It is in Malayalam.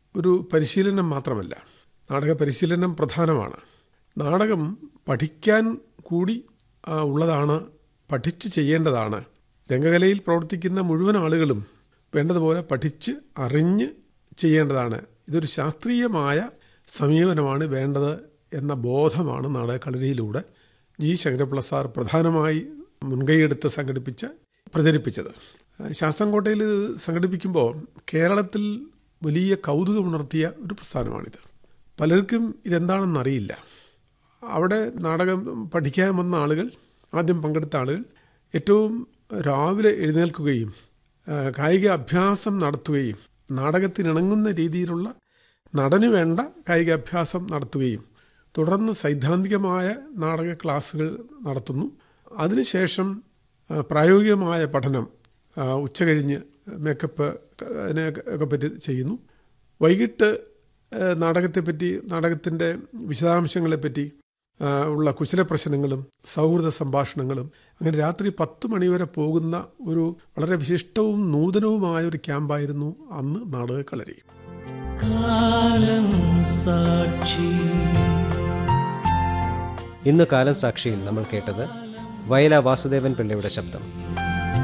ഒരു പരിശീലനം മാത്രമല്ല നാടക പരിശീലനം പ്രധാനമാണ് നാടകം പഠിക്കാൻ കൂടി ആ, ഉള്ളതാണ് പഠിച്ച് ചെയ്യേണ്ടതാണ് രംഗകലയിൽ പ്രവർത്തിക്കുന്ന മുഴുവൻ ആളുകളും വേണ്ടതുപോലെ പഠിച്ച് അറിഞ്ഞ് ചെയ്യേണ്ടതാണ് ഇതൊരു ശാസ്ത്രീയമായ സമീപനമാണ് വേണ്ടത് എന്ന ബോധമാണ് നാടകക്കളരിയിലൂടെ ജി ശങ്കരപിള്ള സാർ പ്രധാനമായി മുൻകൈയെടുത്ത് സംഘടിപ്പിച്ച് പ്രചരിപ്പിച്ചത് ശാസ്താംകോട്ടയിൽ ഇത് സംഘടിപ്പിക്കുമ്പോൾ കേരളത്തിൽ വലിയ കൗതുകമുണർത്തിയ ഒരു പ്രസ്ഥാനമാണിത് പലർക്കും ഇതെന്താണെന്നറിയില്ല അവിടെ നാടകം പഠിക്കാൻ വന്ന ആളുകൾ ആദ്യം പങ്കെടുത്ത ആളുകൾ ഏറ്റവും രാവിലെ എഴുന്നേൽക്കുകയും ആ, കായിക അഭ്യാസം നടത്തുകയും നാടകത്തിനിണങ്ങുന്ന രീതിയിലുള്ള നടന് വേണ്ട കായിക അഭ്യാസം നടത്തുകയും തുടർന്ന് സൈദ്ധാന്തികമായ നാടക ക്ലാസ്സുകൾ നടത്തുന്നു അതിനുശേഷം ആ, പ്രായോഗികമായ പഠനം ആ, ഉച്ചകഴിഞ്ഞ് മേക്കപ്പ് അതിനെ ഒക്കെ പറ്റി ചെയ്യുന്നു വൈകിട്ട് ആ, നാടകത്തെപ്പറ്റി നാടകത്തിൻ്റെ വിശദാംശങ്ങളെപ്പറ്റി ആ, ഉള്ള കുശല പ്രശ്നങ്ങളും സൗഹൃദ സംഭാഷണങ്ങളും അങ്ങനെ രാത്രി പത്ത് മണിവരെ പോകുന്ന ഒരു വളരെ വിശിഷ്ടവും നൂതനവുമായ ഒരു ക്യാമ്പായിരുന്നു അന്ന് നാടകക്കളരി കാലം സാക്ഷി ഇന്ന് കാലം സാക്ഷിയിൽ നമ്മൾ കേട്ടത് വയല വാസുദേവൻ പിള്ളയുടെ ശബ്ദം